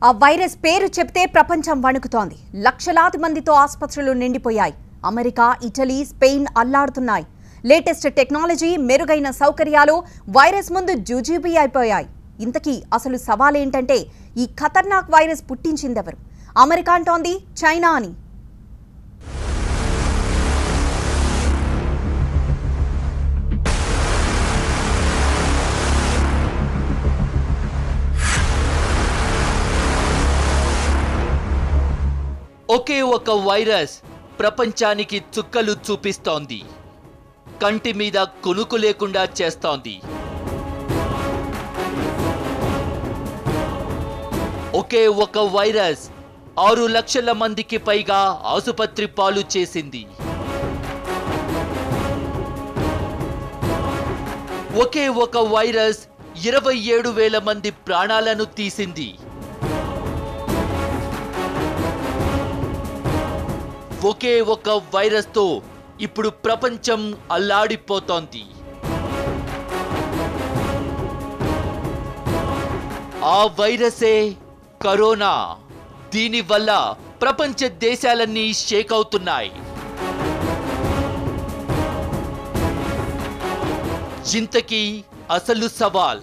ఆ వైరస్ పేరు చెప్తే ప్రపంచం వణుకుతోంది లక్షలాది మందితో ఆసుపత్రులు నిండిపోయాయి అమెరికా ఇటలీ స్పెయిన్ అల్లాడుతున్నాయి లేటెస్ట్ టెక్నాలజీ మెరుగైన సౌకర్యాలు వైరస్ ముందు జూజీబీ అయిపోయాయి ఇంతకీ అసలు సవాలేంటంటే ఈ ఖతర్నాక్ వైరస్ పుట్టించిందెవరు అమెరికా అంటోంది చైనా అని ఒకే ఒక వైరస్ ప్రపంచానికి చుక్కలు చూపిస్తోంది కంటి మీద కునుకు లేకుండా చేస్తోంది ఒకే ఒక వైరస్ ఆరు లక్షల మందికి పైగా ఆసుపత్రి పాలు చేసింది ఒకే ఒక వైరస్ ఇరవై ఏడు వేల మంది ప్రాణాలను తీసింది ఒకే ఒక వైరస్తో ఇప్పుడు ప్రపంచం అల్లాడిపోతోంది ఆ వైరసే కరోనా దీనివల్ల ప్రపంచ దేశాలన్నీ షేక్ అవుతున్నాయి ఇంతకీ అసలు సవాల్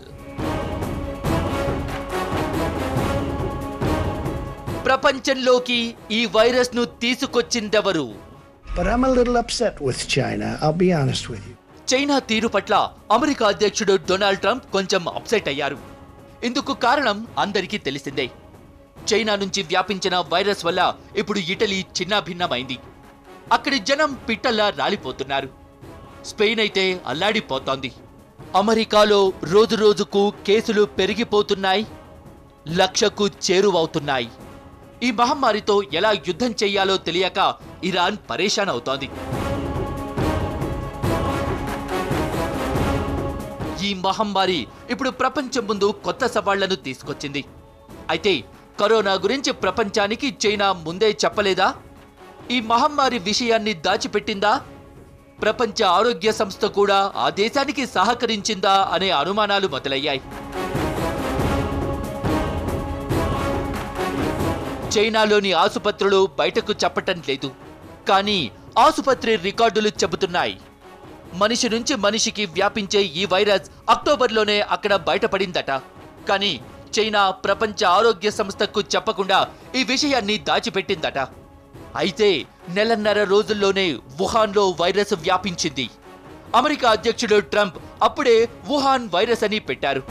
ప్రపంచంలోకి ఈ వైరస్ ను తీసుకొచ్చిందెవరు But I'm a little upset with China, I'll be honest with you. China తీరు పట్ల అమెరికా అధ్యక్షుడు డొనాల్డ్ ట్రంప్ కొంచెం అప్సెట్ అయ్యారు ఇందుకు కారణం అందరికీ తెలిసిందే చైనా నుంచి వ్యాపించిన వైరస్ వల్ల ఇప్పుడు ఇటలీ చిన్నాభిన్నమైంది అక్కడి జనం పిట్టల్లా రాలిపోతున్నారు స్పెయిన్ అయితే అల్లాడిపోతోంది అమెరికాలో రోజు రోజుకు కేసులు పెరిగిపోతున్నాయి లక్షకు చేరువవుతున్నాయి ఈ మహమ్మారితో ఎలా యుద్ధం చెయ్యాలో తెలియక ఇరాన్ పరేషాన్ అవుతోంది ఈ మహమ్మారి ఇప్పుడు ప్రపంచం ముందు కొత్త సవాళ్లను తీసుకొచ్చింది అయితే కరోనా గురించి ప్రపంచానికి చైనా ముందే చెప్పలేదా ఈ మహమ్మారి విషయాన్ని దాచిపెట్టిందా ప్రపంచ ఆరోగ్య సంస్థ కూడా ఆ దేశానికి సహకరించిందా అనే అనుమానాలు మొదలయ్యాయి చైనాలోని ఆసుపత్రులు బయటకు చెప్పటం లేదు కానీ ఆసుపత్రి రికార్డులు చెబుతున్నాయి మనిషి నుంచి మనిషికి వ్యాపించే ఈ వైరస్ అక్టోబర్లోనే అక్కడ బయటపడిందట కానీ చైనా ప్రపంచ ఆరోగ్య సంస్థకు చెప్పకుండా ఈ విషయాన్ని దాచిపెట్టిందట అయితే నెలన్నర రోజుల్లోనే వుహాన్లో వైరస్ వ్యాపించింది అమెరికా అధ్యక్షుడు ట్రంప్ అప్పుడే వుహాన్ వైరస్ అని పెట్టారు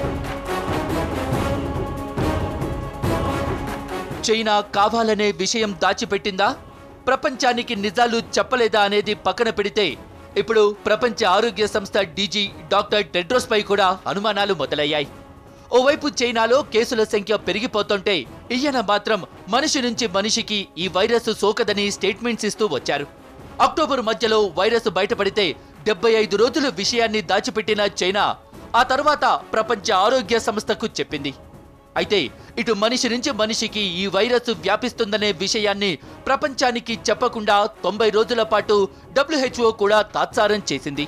చైనా కావాలనే విషయం దాచిపెట్టిందా ప్రపంచానికి నిజాలు చెప్పలేదా అనేది పక్కన పెడితే ఇప్పుడు ప్రపంచ ఆరోగ్య సంస్థ డీజీ డాక్టర్ టెడ్రోస్ పై కూడా అనుమానాలు మొదలయ్యాయి ఓవైపు చైనాలో కేసుల సంఖ్య పెరిగిపోతుంటే ఈయన మాత్రం మనిషి నుంచి మనిషికి ఈ వైరస్ సోకదని స్టేట్మెంట్స్ ఇస్తూ వచ్చారు అక్టోబర్ మధ్యలో వైరస్ బయటపడితే డెబ్బై ఐదు రోజుల విషయాన్ని దాచిపెట్టిన చైనా ఆ తర్వాత ప్రపంచ ఆరోగ్య సంస్థకు చెప్పింది అయితే ఇటు మనిషి నుంచి మనిషికి ఈ వైరస్ వ్యాపిస్తుందనే విషయాన్ని ప్రపంచానికి చెప్పకుండా తొంభై రోజుల పాటు డబ్ల్యూహెచ్ఓ కూడా తాత్సారం చేసింది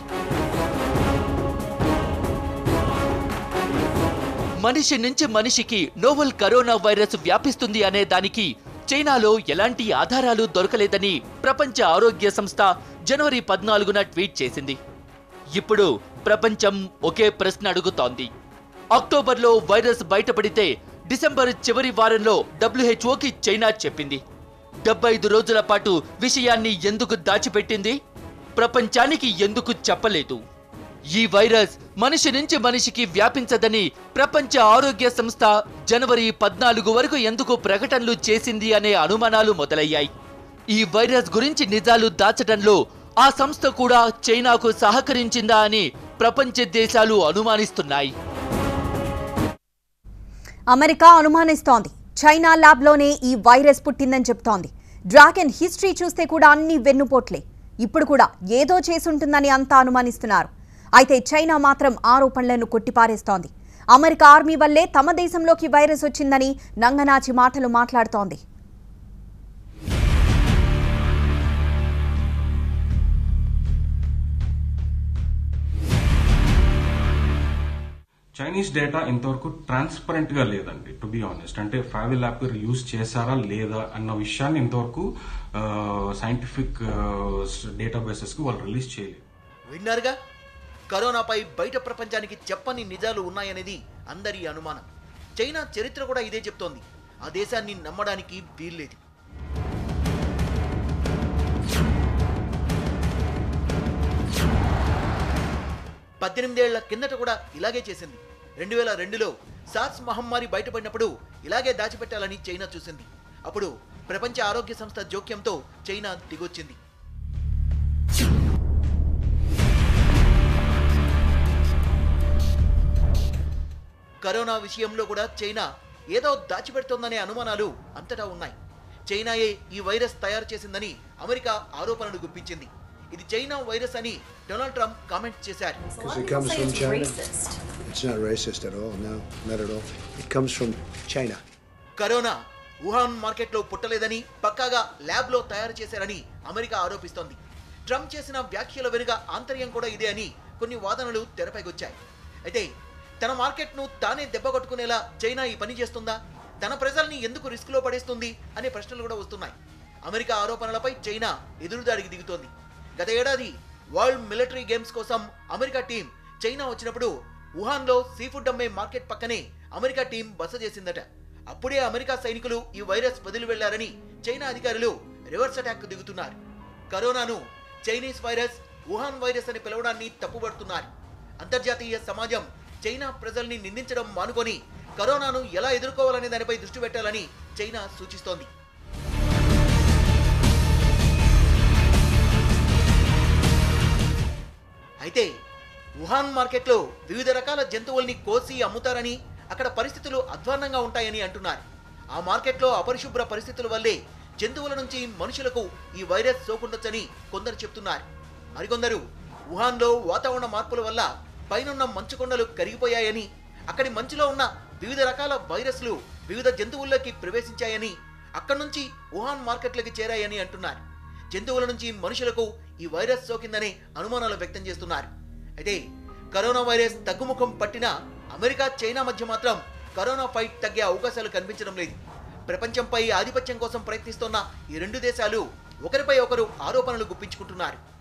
మనిషి నుంచి మనిషికి నోవల్ కరోనా వైరస్ వ్యాపిస్తుంది అనే దానికి చైనాలో ఎలాంటి ఆధారాలు దొరకలేదని ప్రపంచ ఆరోగ్య సంస్థ జనవరి పద్నాలుగున ట్వీట్ చేసింది ఇప్పుడు ప్రపంచం ఒకే ప్రశ్న అడుగుతోంది అక్టోబర్లో వైరస్ బయటపడితే డిసెంబర్ చివరి వారంలో డబ్ల్యూహెచ్ఓకి చైనా చెప్పింది డెబ్బై ఐదు రోజుల పాటు విషయాన్ని ఎందుకు దాచిపెట్టింది ప్రపంచానికి ఎందుకు చెప్పలేదు ఈ వైరస్ మనిషి నుంచి మనిషికి వ్యాపించదని ప్రపంచ ఆరోగ్య సంస్థ జనవరి పద్నాలుగు వరకు ఎందుకు ప్రకటనలు చేసింది అనే అనుమానాలు మొదలయ్యాయి ఈ వైరస్ గురించి నిజాలు దాచడంలో ఆ సంస్థ కూడా చైనాకు సహకరించిందా అని ప్రపంచ దేశాలు అనుమానిస్తున్నాయి అమెరికా అనుమానిస్తోంది చైనా ల్యాబ్లోనే ఈ వైరస్ పుట్టిందని చెప్తోంది డ్రాగన్ హిస్టరీ చూస్తే కూడా అన్ని వెన్నుపోట్లే ఇప్పుడు కూడా ఏదో చేసుంటుందని అంతా అనుమానిస్తున్నారు అయితే చైనా మాత్రం ఆరోపణలను కొట్టిపారేస్తోంది అమెరికా ఆర్మీ వల్లే తమ దేశంలోకి వైరస్ వచ్చిందని నంగనాచి మాటలు మాట్లాడుతోంది చైనీస్ డేటా ఇంతవరకు ట్రాన్స్పరెంట్ గా లేదండి టు బి ఆనెస్ట్ అంటే ఫావిల్ యాప్ యూజ్ చేశారా లేదా అన్న విషయాన్ని ఇంతవరకు సైంటిఫిక్ డేటాబేసెస్ కి వాళ్ళు రిలీజ్ చేయలేదు విన్నారుగా కరోనాపై బయట ప్రపంచానికి చెప్పని నిజాలు ఉన్నాయనేది అందరి అనుమానం చైనా చరిత్ర కూడా ఇదే చెప్తోంది ఆ దేశాన్ని నమ్మడానికి వీల్లేదు పద్దెనిమిదేళ్ల కిందట కూడా ఇలాగే చేసింది రెండు వేల రెండులో సార్స్ మహమ్మారి బయటపడినప్పుడు ఇలాగే దాచిపెట్టాలని చైనా చూసింది అప్పుడు ప్రపంచ ఆరోగ్య సంస్థ జోక్యంతో చైనా దిగొచ్చింది కరోనా విషయంలో కూడా చైనా ఏదో దాచిపెడుతోందనే అనుమానాలు అంతటా ఉన్నాయి చైనాయే ఈ వైరస్ తయారు చేసిందని అమెరికా ఆరోపణలు గుప్పించింది ఇది చైనా వైరస్ అని డొనాల్డ్ ట్రంప్ కామెంట్ చేశారు Because it comes from China. It's not racist at all. No, not at all. It comes from China. Corona Wuhan మార్కెట్లో పుట్టలేదని పక్కాగా ల్యాబ్లో తయారు చేశారని అమెరికా ఆరోపిస్తోంది ట్రంప్ చేసిన వ్యాఖ్యల వెనుక ఆంతర్యం కూడా ఇదే అని కొన్ని వాదనలు తెరపైకొచ్చాయి అయితే తన మార్కెట్ను తానే దెబ్బకొట్టుకునేలా చైనా ఈ పని చేస్తుందా తన ప్రజల్ని ఎందుకు రిస్క్లో పడేస్తుంది అనే ప్రశ్నలు కూడా వస్తున్నాయి అమెరికా ఆరోపణలపై చైనా ఎదురుదాడికి దిగుతోంది గత ఏడాది వరల్డ్ మిలిటరీ గేమ్స్ కోసం అమెరికా టీం చైనా వచ్చినప్పుడు వుహాన్లో సీ ఫుడ్ అమ్మే మార్కెట్ పక్కనే అమెరికా టీం బస చేసిందట అప్పుడే అమెరికా సైనికులు ఈ వైరస్ వదిలి వెళ్లారని చైనా అధికారులు రివర్స్ అటాక్ దిగుతున్నారు కరోనాను చైనీస్ వైరస్ వుహాన్ వైరస్ అని పిలవడాన్ని తప్పుపడుతున్నారు అంతర్జాతీయ సమాజం చైనా ప్రజల్ని నిందించడం మానుకొని కరోనాను ఎలా ఎదుర్కోవాలనే దానిపై దృష్టి పెట్టాలని చైనా సూచిస్తోంది అయితే వుహాన్ మార్కెట్లో వివిధ రకాల జంతువుల్ని కోసి అమ్ముతారని అక్కడ పరిస్థితులు అధ్వాన్నంగా ఉంటాయని అంటున్నారు ఆ మార్కెట్లో అపరిశుభ్ర పరిస్థితుల వల్లే జంతువుల నుంచి మనుషులకు ఈ వైరస్ సోకుండొచ్చని కొందరు చెప్తున్నారు మరికొందరు వుహాన్లో వాతావరణ మార్పుల వల్ల పైనున్న మంచు కొండలు కరిగిపోయాయని అక్కడి మంచులో ఉన్న వివిధ రకాల వైరస్లు వివిధ జంతువుల్లోకి ప్రవేశించాయని అక్కడి నుంచి వుహాన్ మార్కెట్లకి చేరాయని అంటున్నారు జంతువుల నుంచి మనుషులకు ఈ వైరస్ సోకిందనే అనుమానాలు వ్యక్తం చేస్తున్నారు అయితే కరోనా వైరస్ తగ్గుముఖం పట్టిన అమెరికా చైనా మధ్య మాత్రం కరోనా ఫైట్ తగ్గే అవకాశాలు కనిపించడం లేదు ప్రపంచంపై ఆధిపత్యం కోసం ప్రయత్నిస్తున్న ఈ రెండు దేశాలు ఒకరిపై ఒకరు ఆరోపణలు గుప్పించుకుంటున్నారు